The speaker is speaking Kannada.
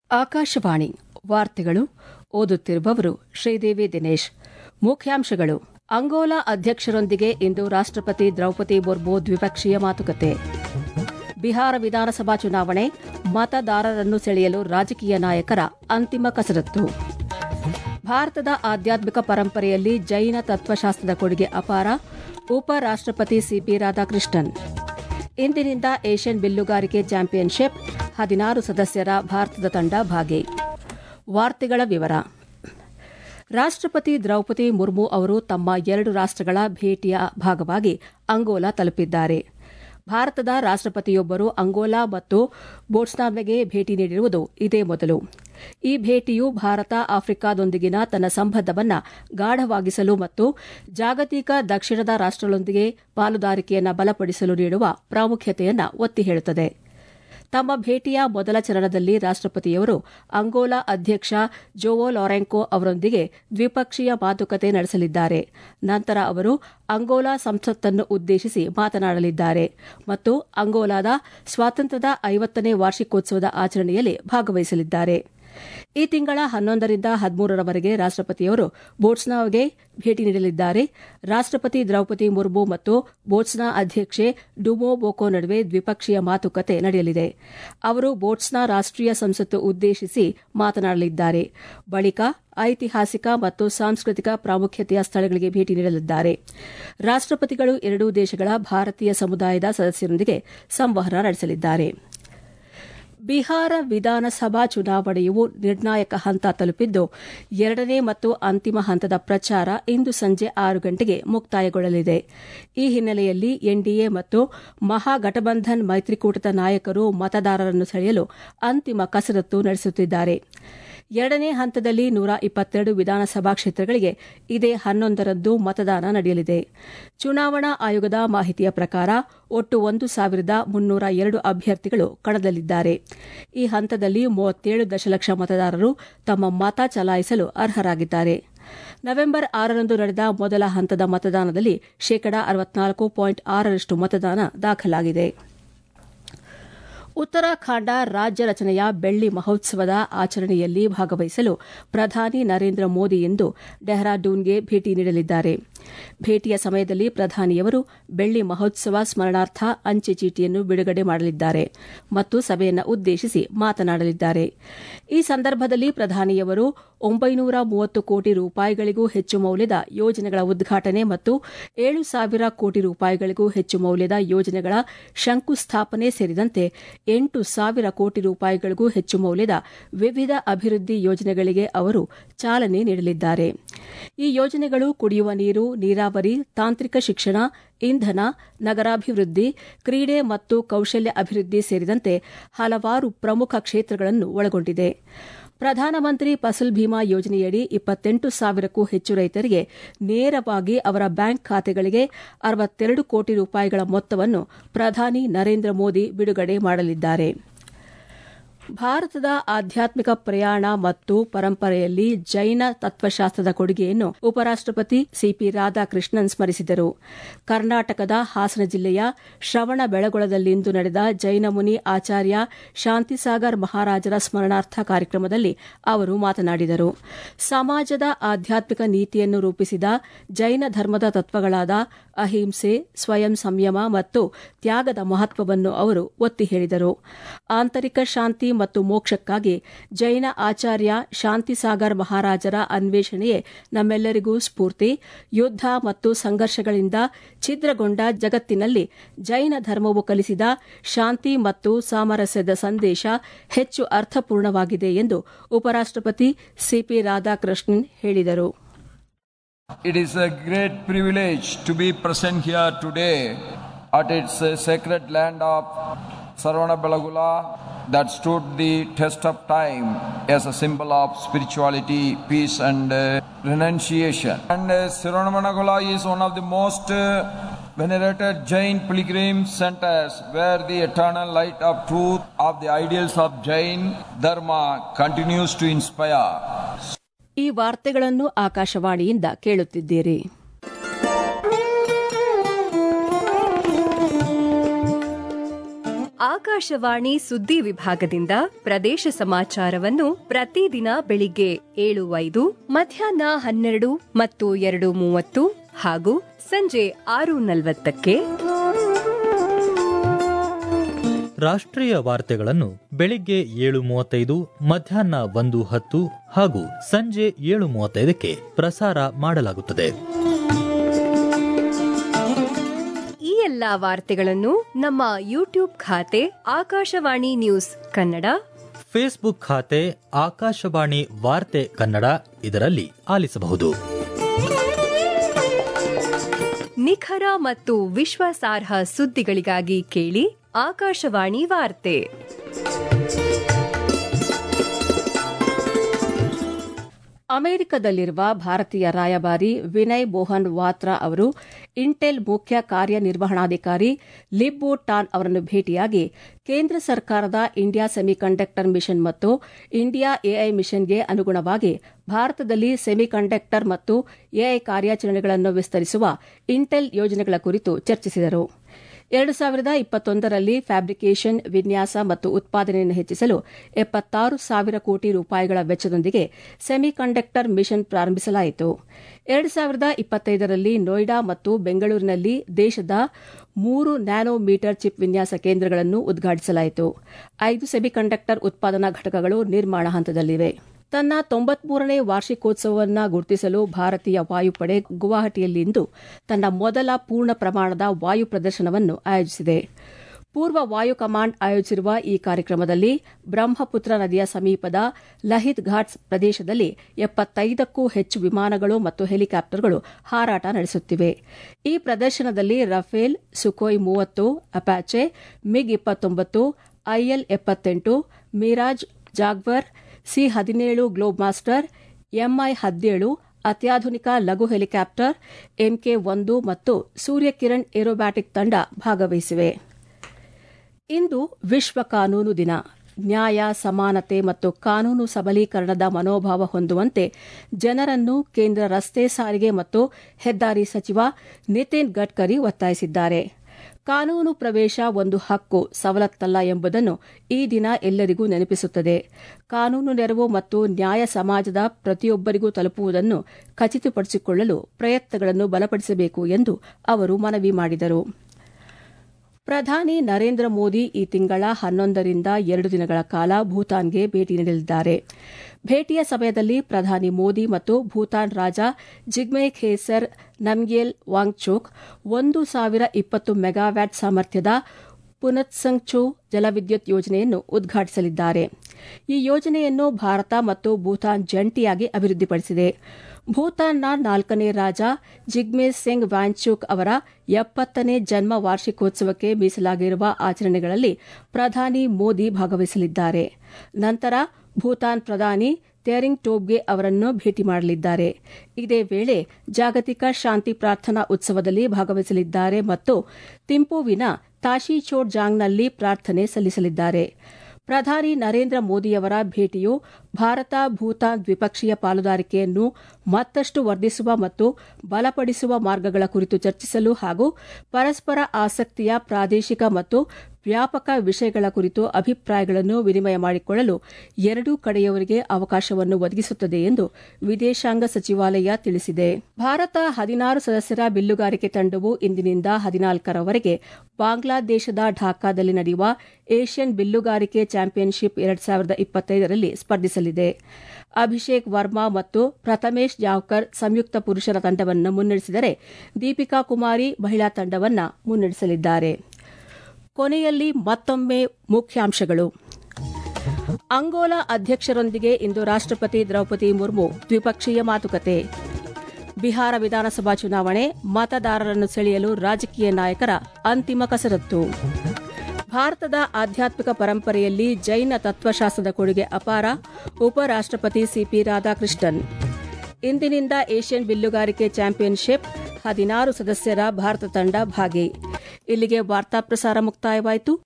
ಆಕಾಶವಾಣಿ ವಾರ್ತೆಗಳು ಓದುತ್ತಿರುವವರು ಶ್ರೀದೇವಿ ದಿನೇಶ್ ಮುಖ್ಯಾಂಶಗಳು ಅಂಗೋಲಾ ಅಧ್ಯಕ್ಷರೊಂದಿಗೆ ಇಂದು ರಾಷ್ಟಪತಿ ದ್ರೌಪದಿ ಮುರ್ಮು ದ್ವಿಪಕ್ಷೀಯ ಮಾತುಕತೆ ಬಿಹಾರ ವಿಧಾನಸಭಾ ಚುನಾವಣೆ ಮತದಾರರನ್ನು ಸೆಳೆಯಲು ರಾಜಕೀಯ ನಾಯಕರ ಅಂತಿಮ ಕಸರತ್ತು ಭಾರತದ ಆಧ್ಯಾತ್ಮಿಕ ಪರಂಪರೆಯಲ್ಲಿ ಜೈನ ತತ್ವಶಾಸ್ತ್ರದ ಕೊಡುಗೆ ಅಪಾರ ಉಪರಾಷ್ಟಪತಿ ಸಿಪಿ ರಾಧಾಕೃಷ್ಣನ್ ಇಂದಿನಿಂದ ಏಷ್ಯನ್ ಬಿಲ್ಲುಗಾರಿಕೆ ಚಾಂಪಿಯನ್ಶಿಪ್ ಹದಿನಾರು ಸದಸ್ಯರ ಭಾರತದ ತಂಡ ಭಾಗಿ ವಾರ್ತೆಗಳ ವಿವರ ರಾಷ್ಟಪತಿ ದ್ರೌಪದಿ ಮುರ್ಮು ಅವರು ತಮ್ಮ ಎರಡು ರಾಷ್ಟಗಳ ಭೇಟಿಯ ಭಾಗವಾಗಿ ಅಂಗೋಲಾ ತಲುಪಿದ್ದಾರೆ ಭಾರತದ ರಾಷ್ಟಪತಿಯೊಬ್ಬರು ಅಂಗೋಲಾ ಮತ್ತು ಬೋಟ್ಸ್ವಾನಾಗೆ ಭೇಟಿ ನೀಡಿರುವುದು ಇದೇ ಮೊದಲು ಈ ಭೇಟಿಯು ಭಾರತ ಆಫ್ರಿಕಾದೊಂದಿಗಿನ ತನ್ನ ಸಂಬಂಧವನ್ನು ಗಾಢವಾಗಿಸಲು ಮತ್ತು ಜಾಗತಿಕ ದಕ್ಷಿಣದ ರಾಷ್ಟಗಳೊಂದಿಗೆ ಪಾಲುದಾರಿಕೆಯನ್ನು ಬಲಪಡಿಸಲು ನೀಡುವ ಪ್ರಾಮುಖ್ಯತೆಯನ್ನು ಒತ್ತಿ ಹೇಳುತ್ತದೆ ತಮ್ಮ ಭೇಟಿಯ ಮೊದಲ ಚರಣದಲ್ಲಿ ರಾಷ್ಟಪತಿಯವರು ಅಂಗೋಲಾ ಅಧ್ಯಕ್ಷ ಜೋವೋ ಲಾರೆಂಕೋ ಅವರೊಂದಿಗೆ ದ್ವಿಪಕ್ಷೀಯ ಮಾತುಕತೆ ನಡೆಸಲಿದ್ದಾರೆ ನಂತರ ಅವರು ಅಂಗೋಲಾ ಸಂಸತ್ತನ್ನು ಉದ್ದೇಶಿಸಿ ಮಾತನಾಡಲಿದ್ದಾರೆ ಮತ್ತು ಅಂಗೋಲಾದ ಸ್ವಾತಂತ್ರ್ಯದ ಐವತ್ತನೇ ವಾರ್ಷಿಕೋತ್ಸವದ ಆಚರಣೆಯಲ್ಲಿ ಭಾಗವಹಿಸಲಿದ್ದಾರೆ ಈ ತಿಂಗಳ ಹನ್ನೊಂದರಿಂದ ಹದಿಮೂರರವರೆಗೆ ರಾಷ್ಟಪತಿಯವರು ಬೋಟ್ಸ್ನಾಗೆ ಭೇಟಿ ನೀಡಲಿದ್ದಾರೆ ರಾಷ್ಟಪತಿ ದ್ರೌಪದಿ ಮುರ್ಮು ಮತ್ತು ಬೋಟ್ಸ್ನಾ ಅಧ್ಯಕ್ಷೆ ಡುಮೋ ಬೋಕೋ ನಡುವೆ ದ್ವಿಪಕ್ಷೀಯ ಮಾತುಕತೆ ನಡೆಯಲಿದೆ ಅವರು ಬೋಟ್ಸ್ನಾ ರಾಷ್ಟೀಯ ಸಂಸತ್ತು ಉದ್ದೇಶಿಸಿ ಮಾತನಾಡಲಿದ್ದಾರೆ ಬಳಿಕ ಐತಿಹಾಸಿಕ ಮತ್ತು ಸಾಂಸ್ಕೃತಿಕ ಪ್ರಾಮುಖ್ಯತೆಯ ಸ್ಥಳಗಳಿಗೆ ಭೇಟಿ ನೀಡಲಿದ್ದಾರೆ ರಾಷ್ಟಪತಿಗಳು ಎರಡೂ ದೇಶಗಳ ಭಾರತೀಯ ಸಮುದಾಯದ ಸದಸ್ಯರೊಂದಿಗೆ ಸಂವಹನ ನಡೆಸಲಿದ್ದಾರೆ ಬಿಹಾರ ವಿಧಾನಸಭಾ ಚುನಾವಣೆಯು ನಿರ್ಣಾಯಕ ಹಂತ ತಲುಪಿದ್ದು ಎರಡನೇ ಮತ್ತು ಅಂತಿಮ ಹಂತದ ಪ್ರಚಾರ ಇಂದು ಸಂಜೆ ಆರು ಗಂಟೆಗೆ ಮುಕ್ತಾಯಗೊಳ್ಳಲಿದೆ ಈ ಹಿನ್ನೆಲೆಯಲ್ಲಿ ಎನ್ಡಿಎ ಮತ್ತು ಮಹಾಗಠಬಂಧನ್ ಮೈತ್ರಿಕೂಟದ ನಾಯಕರು ಮತದಾರರನ್ನು ಸೆಳೆಯಲು ಅಂತಿಮ ಕಸರತ್ತು ನಡೆಸುತ್ತಿದ್ದಾರೆ ಎರಡನೇ ಹಂತದಲ್ಲಿ ನೂರ ಇಪ್ಪತ್ತೆರಡು ವಿಧಾನಸಭಾ ಕ್ಷೇತ್ರಗಳಿಗೆ ಇದೇ ಹನ್ನೊಂದರಂದು ಮತದಾನ ನಡೆಯಲಿದೆ ಚುನಾವಣಾ ಆಯೋಗದ ಮಾಹಿತಿಯ ಪ್ರಕಾರ ಒಟ್ಟು ಒಂದು ಸಾವಿರದ ಮುನ್ನೂರ ಎರಡು ಅಭ್ಯರ್ಥಿಗಳು ಕಣದಲ್ಲಿದ್ದಾರೆ ಈ ಹಂತದಲ್ಲಿ ಮೂವತ್ತೇಳು ದಶಲಕ್ಷ ಮತದಾರರು ತಮ್ಮ ಮತ ಚಲಾಯಿಸಲು ಅರ್ಹರಾಗಿದ್ದಾರೆ ನವೆಂಬರ್ ಆರರಂದು ನಡೆದ ಮೊದಲ ಹಂತದ ಮತದಾನದಲ್ಲಿ ಶೇಕಡಾ ಅರವತ್ನಾಲ್ಕು ಪಾಯಿಂಟ್ ಆರರಷ್ಟು ಮತದಾನ ದಾಖಲಾಗಿದೆ ಉತ್ತರಾಖಂಡ ರಾಜ್ಯ ರಚನೆಯ ಬೆಳ್ಳಿ ಮಹೋತ್ಸವದ ಆಚರಣೆಯಲ್ಲಿ ಭಾಗವಹಿಸಲು ಪ್ರಧಾನಿ ನರೇಂದ್ರ ಮೋದಿ ಇಂದು ಡೆಹ್ರಾಡೂನ್ಗೆ ಭೇಟಿ ನೀಡಲಿದ್ದಾರೆ ಭೇಟಿಯ ಸಮಯದಲ್ಲಿ ಪ್ರಧಾನಿಯವರು ಬೆಳ್ಳಿ ಮಹೋತ್ಸವ ಸ್ಮರಣಾರ್ಥ ಅಂಚೆ ಚೀಟಿಯನ್ನು ಬಿಡುಗಡೆ ಮಾಡಲಿದ್ದಾರೆ ಮತ್ತು ಸಭೆಯನ್ನು ಉದ್ದೇಶಿಸಿ ಮಾತನಾಡಲಿದ್ದಾರೆ ಈ ಸಂದರ್ಭದಲ್ಲಿ ಪ್ರಧಾನಿಯವರು ಒಂಬೈನೂರ ಮೂವತ್ತು ಕೋಟಿ ರೂಪಾಯಿಗಳಿಗೂ ಹೆಚ್ಚು ಮೌಲ್ಯದ ಯೋಜನೆಗಳ ಉದ್ಘಾಟನೆ ಮತ್ತು ಏಳು ಸಾವಿರ ಕೋಟಿ ರೂಪಾಯಿಗಳಿಗೂ ಹೆಚ್ಚು ಮೌಲ್ಯದ ಯೋಜನೆಗಳ ಶಂಕುಸ್ಥಾಪನೆ ಸೇರಿದಂತೆ ಎಂಟು ಸಾವಿರ ಕೋಟಿ ರೂಪಾಯಿಗಳಿಗೂ ಹೆಚ್ಚು ಮೌಲ್ಯದ ವಿವಿಧ ಅಭಿವೃದ್ಧಿ ಯೋಜನೆಗಳಿಗೆ ಅವರು ಚಾಲನೆ ನೀಡಲಿದ್ದಾರೆ ಈ ಯೋಜನೆಗಳು ಕುಡಿಯುವ ನೀರು ನೀರಾವರಿ ತಾಂತ್ರಿಕ ಶಿಕ್ಷಣ ಇಂಧನ ನಗರಾಭಿವೃದ್ಧಿ ಕ್ರೀಡೆ ಮತ್ತು ಕೌಶಲ್ಯ ಅಭಿವೃದ್ಧಿ ಸೇರಿದಂತೆ ಹಲವಾರು ಪ್ರಮುಖ ಕ್ಷೇತ್ರಗಳನ್ನು ಒಳಗೊಂಡಿದೆ ಪ್ರಧಾನಮಂತ್ರಿ ಫಸಲ್ ಭೀಮಾ ಯೋಜನೆಯಡಿ ಇಪ್ಪತ್ತೆಂಟು ಸಾವಿರಕ್ಕೂ ಹೆಚ್ಚು ರೈತರಿಗೆ ನೇರವಾಗಿ ಅವರ ಬ್ಯಾಂಕ್ ಖಾತೆಗಳಿಗೆ ಅರವತ್ತೆರಡು ಕೋಟಿ ರೂಪಾಯಿಗಳ ಮೊತ್ತವನ್ನು ಪ್ರಧಾನಿ ನರೇಂದ್ರ ಮೋದಿ ಬಿಡುಗಡೆ ಮಾಡಲಿದ್ದಾರೆ ಭಾರತದ ಆಧ್ಯಾತ್ಮಿಕ ಪ್ರಯಾಣ ಮತ್ತು ಪರಂಪರೆಯಲ್ಲಿ ಜೈನ ತತ್ವಶಾಸ್ತ್ರದ ಕೊಡುಗೆಯನ್ನು ಉಪರಾಷ್ಟಪತಿ ಸಿಪಿ ರಾಧಾಕೃಷ್ಣನ್ ಸ್ಮರಿಸಿದರು ಕರ್ನಾಟಕದ ಹಾಸನ ಜಿಲ್ಲೆಯ ಶ್ರವಣ ಬೆಳಗೊಳದಲ್ಲಿಂದು ನಡೆದ ಜೈನ ಮುನಿ ಆಚಾರ್ಯ ಶಾಂತಿಸಾಗರ್ ಮಹಾರಾಜರ ಸ್ಮರಣಾರ್ಥ ಕಾರ್ಯಕ್ರಮದಲ್ಲಿ ಅವರು ಮಾತನಾಡಿದರು ಸಮಾಜದ ಆಧ್ಯಾತ್ಮಿಕ ನೀತಿಯನ್ನು ರೂಪಿಸಿದ ಜೈನ ಧರ್ಮದ ತತ್ವಗಳಾದ ಅಹಿಂಸೆ ಸ್ವಯಂ ಸಂಯಮ ಮತ್ತು ತ್ಯಾಗದ ಮಹತ್ವವನ್ನು ಅವರು ಒತ್ತಿ ಹೇಳಿದರು ಆಂತರಿಕ ಶಾಂತಿ ಮತ್ತು ಮೋಕ್ಷಕ್ಕಾಗಿ ಜೈನ ಆಚಾರ್ಯ ಶಾಂತಿಸಾಗರ್ ಮಹಾರಾಜರ ಅನ್ವೇಷಣೆಯೇ ನಮ್ಮೆಲ್ಲರಿಗೂ ಸ್ಫೂರ್ತಿ ಯುದ್ಧ ಮತ್ತು ಸಂಘರ್ಷಗಳಿಂದ ಛಿದ್ರಗೊಂಡ ಜಗತ್ತಿನಲ್ಲಿ ಜೈನ ಧರ್ಮವು ಕಲಿಸಿದ ಶಾಂತಿ ಮತ್ತು ಸಾಮರಸ್ಯದ ಸಂದೇಶ ಹೆಚ್ಚು ಅರ್ಥಪೂರ್ಣವಾಗಿದೆ ಎಂದು ಉಪರಾಷ್ಟಪತಿ ಸಿಪಿ ರಾಧಾಕೃಷ್ಣನ್ ಹೇಳಿದರು It is a great privilege to be present here today at its uh, sacred land of Saravana Belagula that stood the test of time as a symbol of spirituality, peace, and uh, renunciation. And uh, Saravana is one of the most uh, venerated Jain pilgrim centers where the eternal light of truth of the ideals of Jain Dharma continues to inspire. ಈ ವಾರ್ತೆಗಳನ್ನು ಆಕಾಶವಾಣಿಯಿಂದ ಕೇಳುತ್ತಿದ್ದೀರಿ ಆಕಾಶವಾಣಿ ಸುದ್ದಿ ವಿಭಾಗದಿಂದ ಪ್ರದೇಶ ಸಮಾಚಾರವನ್ನು ಪ್ರತಿದಿನ ಬೆಳಿಗ್ಗೆ ಏಳು ಐದು ಮಧ್ಯಾಹ್ನ ಹನ್ನೆರಡು ಮತ್ತು ಎರಡು ಮೂವತ್ತು ಹಾಗೂ ಸಂಜೆ ಆರು ನಲವತ್ತಕ್ಕೆ ರಾಷ್ಟ್ರೀಯ ವಾರ್ತೆಗಳನ್ನು ಬೆಳಿಗ್ಗೆ ಏಳು ಮೂವತ್ತೈದು ಮಧ್ಯಾಹ್ನ ಒಂದು ಹತ್ತು ಹಾಗೂ ಸಂಜೆ ಏಳು ಮೂವತ್ತೈದಕ್ಕೆ ಪ್ರಸಾರ ಮಾಡಲಾಗುತ್ತದೆ ಈ ಎಲ್ಲಾ ವಾರ್ತೆಗಳನ್ನು ನಮ್ಮ ಯೂಟ್ಯೂಬ್ ಖಾತೆ ಆಕಾಶವಾಣಿ ನ್ಯೂಸ್ ಕನ್ನಡ ಫೇಸ್ಬುಕ್ ಖಾತೆ ಆಕಾಶವಾಣಿ ವಾರ್ತೆ ಕನ್ನಡ ಇದರಲ್ಲಿ ಆಲಿಸಬಹುದು ನಿಖರ ಮತ್ತು ವಿಶ್ವಾಸಾರ್ಹ ಸುದ್ದಿಗಳಿಗಾಗಿ ಕೇಳಿ ಆಕಾಶವಾಣಿ ವಾರ್ತೆ ಅಮೆರಿಕದಲ್ಲಿರುವ ಭಾರತೀಯ ರಾಯಭಾರಿ ವಿನಯ್ ಮೋಹನ್ ವಾತ್ರಾ ಅವರು ಇಂಟೆಲ್ ಮುಖ್ಯ ಕಾರ್ಯನಿರ್ವಹಣಾಧಿಕಾರಿ ಲಿಬ್ಬು ಟಾನ್ ಅವರನ್ನು ಭೇಟಿಯಾಗಿ ಕೇಂದ್ರ ಸರ್ಕಾರದ ಇಂಡಿಯಾ ಸೆಮಿಕಂಡಕ್ಟರ್ ಮಿಷನ್ ಮತ್ತು ಇಂಡಿಯಾ ಎಐ ಮಿಷನ್ಗೆ ಅನುಗುಣವಾಗಿ ಭಾರತದಲ್ಲಿ ಸೆಮಿಕಂಡಕ್ಟರ್ ಮತ್ತು ಎಐ ಕಾರ್ಯಾಚರಣೆಗಳನ್ನು ವಿಸ್ತರಿಸುವ ಇಂಟೆಲ್ ಯೋಜನೆಗಳ ಕುರಿತು ಚರ್ಚಿಸಿದರು ಎರಡು ಸಾವಿರದ ಇಪ್ಪತ್ತೊಂದರಲ್ಲಿ ಫ್ಯಾಬ್ರಿಕೇಷನ್ ವಿನ್ಯಾಸ ಮತ್ತು ಉತ್ಪಾದನೆಯನ್ನು ಹೆಚ್ಚಿಸಲು ಎಪ್ಪತ್ತಾರು ಸಾವಿರ ಕೋಟಿ ರೂಪಾಯಿಗಳ ವೆಚ್ಚದೊಂದಿಗೆ ಸೆಮಿಕಂಡಕ್ಟರ್ ಮಿಷನ್ ಪ್ರಾರಂಭಿಸಲಾಯಿತು ಎರಡು ಸಾವಿರದ ಇಪ್ಪತ್ತೈದರಲ್ಲಿ ನೋಯ್ಡಾ ಮತ್ತು ಬೆಂಗಳೂರಿನಲ್ಲಿ ದೇಶದ ಮೂರು ನ್ಯಾನೋ ಮೀಟರ್ ಚಿಪ್ ವಿನ್ಯಾಸ ಕೇಂದ್ರಗಳನ್ನು ಉದ್ಘಾಟಿಸಲಾಯಿತು ಐದು ಸೆಮಿಕಂಡಕ್ಟರ್ ಉತ್ಪಾದನಾ ಘಟಕಗಳು ನಿರ್ಮಾಣ ಹಂತದಲ್ಲಿವೆ ತನ್ನ ತೊಂಬತ್ಮೂರನೇ ವಾರ್ಷಿಕೋತ್ಸವವನ್ನು ಗುರುತಿಸಲು ಭಾರತೀಯ ವಾಯುಪಡೆ ಗುವಾಹಟಿಯಲ್ಲಿಂದು ತನ್ನ ಮೊದಲ ಪೂರ್ಣ ಪ್ರಮಾಣದ ವಾಯು ಪ್ರದರ್ಶನವನ್ನು ಆಯೋಜಿಸಿದೆ ಪೂರ್ವ ವಾಯು ಕಮಾಂಡ್ ಆಯೋಜಿಸಿರುವ ಈ ಕಾರ್ಯಕ್ರಮದಲ್ಲಿ ಬ್ರಹ್ಮಪುತ್ರ ನದಿಯ ಸಮೀಪದ ಲಹಿತ್ ಘಾಟ್ಸ್ ಪ್ರದೇಶದಲ್ಲಿ ಎಪ್ಪತ್ತೈದಕ್ಕೂ ಹೆಚ್ಚು ವಿಮಾನಗಳು ಮತ್ತು ಹೆಲಿಕಾಪ್ಟರ್ಗಳು ಹಾರಾಟ ನಡೆಸುತ್ತಿವೆ ಈ ಪ್ರದರ್ಶನದಲ್ಲಿ ರಫೇಲ್ ಸುಖೋಯ್ ಮೂವತ್ತು ಅಪಾಚೆ ಮಿಗ್ ಇಪ್ಪತ್ತೊಂಬತ್ತು ಐಎಲ್ ಎಪ್ಪತ್ತೆಂಟು ಮಿರಾಜ್ ಜಾಗ್ವರ್ ಸಿ ಹದಿನೇಳು ಗ್ಲೋಬ್ ಮಾಸ್ಟರ್ ಎಂಐ ಹದಿನೇಳು ಅತ್ಯಾಧುನಿಕ ಲಘು ಹೆಲಿಕಾಪ್ಟರ್ ಎಂಕೆ ಒಂದು ಮತ್ತು ಸೂರ್ಯಕಿರಣ್ ಏರೋಬ್ಯಾಟಿಕ್ ತಂಡ ಭಾಗವಹಿಸಿವೆ ಇಂದು ವಿಶ್ವ ಕಾನೂನು ದಿನ ನ್ಯಾಯ ಸಮಾನತೆ ಮತ್ತು ಕಾನೂನು ಸಬಲೀಕರಣದ ಮನೋಭಾವ ಹೊಂದುವಂತೆ ಜನರನ್ನು ಕೇಂದ್ರ ರಸ್ತೆ ಸಾರಿಗೆ ಮತ್ತು ಹೆದ್ದಾರಿ ಸಚಿವ ನಿತಿನ್ ಗಡ್ಕರಿ ಒತ್ತಾಯಿಸಿದ್ದಾರೆ ಕಾನೂನು ಪ್ರವೇಶ ಒಂದು ಹಕ್ಕು ಸವಲತ್ತಲ್ಲ ಎಂಬುದನ್ನು ಈ ದಿನ ಎಲ್ಲರಿಗೂ ನೆನಪಿಸುತ್ತದೆ ಕಾನೂನು ನೆರವು ಮತ್ತು ನ್ಯಾಯ ಸಮಾಜದ ಪ್ರತಿಯೊಬ್ಬರಿಗೂ ತಲುಪುವುದನ್ನು ಖಚಿತಪಡಿಸಿಕೊಳ್ಳಲು ಪ್ರಯತ್ನಗಳನ್ನು ಬಲಪಡಿಸಬೇಕು ಎಂದು ಅವರು ಮನವಿ ಮಾಡಿದರು ಪ್ರಧಾನಿ ನರೇಂದ್ರ ಮೋದಿ ಈ ತಿಂಗಳ ಹನ್ನೊಂದರಿಂದ ಎರಡು ದಿನಗಳ ಕಾಲ ಭೂತಾನ್ಗೆ ಭೇಟಿ ನೀಡಲಿದ್ದಾರೆ ಭೇಟಿಯ ಸಮಯದಲ್ಲಿ ಪ್ರಧಾನಿ ಮೋದಿ ಮತ್ತು ಭೂತಾನ್ ರಾಜ ಜಿಗ್ಮೆ ಖೇಸರ್ ನಮ್ಗ್ಯೇಲ್ ವಾಂಗ್ಚೋಕ್ ಒಂದು ಸಾವಿರ ಇಪ್ಪತ್ತು ಮೆಗಾವ್ಯಾಟ್ ಸಾಮರ್ಥ್ಯದ ಪುನತ್ಸಂಗ್ಚು ಜಲವಿದ್ಯುತ್ ಯೋಜನೆಯನ್ನು ಉದ್ಘಾಟಿಸಲಿದ್ದಾರೆ ಈ ಯೋಜನೆಯನ್ನು ಭಾರತ ಮತ್ತು ಭೂತಾನ್ ಜಂಟಿಯಾಗಿ ಅಭಿವೃದ್ಧಿಪಡಿಸಿದೆ ಭೂತಾನ್ನ ನಾಲ್ಕನೇ ರಾಜ ಜಿಗ್ಮೇರ್ ಸಿಂಗ್ ವ್ಯಾಂಚುಕ್ ಅವರ ಎಪ್ಪತ್ತನೇ ಜನ್ಮ ವಾರ್ಷಿಕೋತ್ಸವಕ್ಕೆ ಮೀಸಲಾಗಿರುವ ಆಚರಣೆಗಳಲ್ಲಿ ಪ್ರಧಾನಿ ಮೋದಿ ಭಾಗವಹಿಸಲಿದ್ದಾರೆ ನಂತರ ಭೂತಾನ್ ಪ್ರಧಾನಿ ತೆರಿಂಗ್ ಟೋಬ್ಗೆ ಅವರನ್ನು ಭೇಟಿ ಮಾಡಲಿದ್ದಾರೆ ಇದೇ ವೇಳೆ ಜಾಗತಿಕ ಶಾಂತಿ ಪ್ರಾರ್ಥನಾ ಉತ್ಸವದಲ್ಲಿ ಭಾಗವಹಿಸಲಿದ್ದಾರೆ ಮತ್ತು ತಿಂಪುವಿನ ತಾಶಿಚೋಡ್ ಜಾಂಗ್ನಲ್ಲಿ ಪ್ರಾರ್ಥನೆ ಸಲ್ಲಿಸಲಿದ್ದಾರೆ ಪ್ರಧಾನಿ ನರೇಂದ್ರ ಮೋದಿಯವರ ಭೇಟಿಯು ಭಾರತ ಭೂತಾನ್ ದ್ವಿಪಕ್ಷೀಯ ಪಾಲುದಾರಿಕೆಯನ್ನು ಮತ್ತಷ್ಟು ವರ್ಧಿಸುವ ಮತ್ತು ಬಲಪಡಿಸುವ ಮಾರ್ಗಗಳ ಕುರಿತು ಚರ್ಚಿಸಲು ಹಾಗೂ ಪರಸ್ಪರ ಆಸಕ್ತಿಯ ಪ್ರಾದೇಶಿಕ ಮತ್ತು ವ್ಯಾಪಕ ವಿಷಯಗಳ ಕುರಿತು ಅಭಿಪ್ರಾಯಗಳನ್ನು ವಿನಿಮಯ ಮಾಡಿಕೊಳ್ಳಲು ಎರಡೂ ಕಡೆಯವರಿಗೆ ಅವಕಾಶವನ್ನು ಒದಗಿಸುತ್ತದೆ ಎಂದು ವಿದೇಶಾಂಗ ಸಚಿವಾಲಯ ತಿಳಿಸಿದೆ ಭಾರತ ಹದಿನಾರು ಸದಸ್ಯರ ಬಿಲ್ಲುಗಾರಿಕೆ ತಂಡವು ಇಂದಿನಿಂದ ಹದಿನಾಲ್ಕರವರೆಗೆ ಬಾಂಗ್ಲಾದೇಶದ ಢಾಕಾದಲ್ಲಿ ನಡೆಯುವ ಏಷ್ಯನ್ ಬಿಲ್ಲುಗಾರಿಕೆ ಚಾಂಪಿಯನ್ಶಿಪ್ ಎರಡ್ ಸಾವಿರದ ಇಪ್ಪತ್ತೈದರಲ್ಲಿ ಸ್ಪರ್ಧಿಸಲಿದೆ ಅಭಿಷೇಕ್ ವರ್ಮಾ ಮತ್ತು ಪ್ರಥಮೇಶ್ ಜಾವ್ಕರ್ ಸಂಯುಕ್ತ ಪುರುಷರ ತಂಡವನ್ನು ಮುನ್ನಡೆಸಿದರೆ ದೀಪಿಕಾ ಕುಮಾರಿ ಮಹಿಳಾ ತಂಡವನ್ನು ಮುನ್ನಡೆಸಲಿದ್ದಾರೆ ಕೊನೆಯಲ್ಲಿ ಮತ್ತೊಮ್ಮೆ ಮುಖ್ಯಾಂಶಗಳು ಅಂಗೋಲಾ ಅಧ್ಯಕ್ಷರೊಂದಿಗೆ ಇಂದು ರಾಷ್ಟ್ರಪತಿ ದ್ರೌಪದಿ ಮುರ್ಮು ದ್ವಿಪಕ್ಷೀಯ ಮಾತುಕತೆ ಬಿಹಾರ ವಿಧಾನಸಭಾ ಚುನಾವಣೆ ಮತದಾರರನ್ನು ಸೆಳೆಯಲು ರಾಜಕೀಯ ನಾಯಕರ ಅಂತಿಮ ಕಸರತ್ತು ಭಾರತದ ಆಧ್ಯಾತ್ಮಿಕ ಪರಂಪರೆಯಲ್ಲಿ ಜೈನ ತತ್ವಶಾಸ್ತ್ರದ ಕೊಡುಗೆ ಅಪಾರ ಉಪರಾಷ್ಟ್ರಪತಿ ಸಿಪಿ ರಾಧಾಕೃಷ್ಣನ್ ಇಂದಿನಿಂದ ಏಷ್ಯನ್ ಬಿಲ್ಲುಗಾರಿಕೆ ಚಾಂಪಿಯನ್ಶಿಪ್ ಹದಿನಾರು ಸದಸ್ಯರ ಭಾರತ ತಂಡ ಭಾಗಿ ಇಲ್ಲಿಗೆ ವಾರ್ತಾ ಪ್ರಸಾರ ಮುಕ್ತಾಯವಾಯಿತು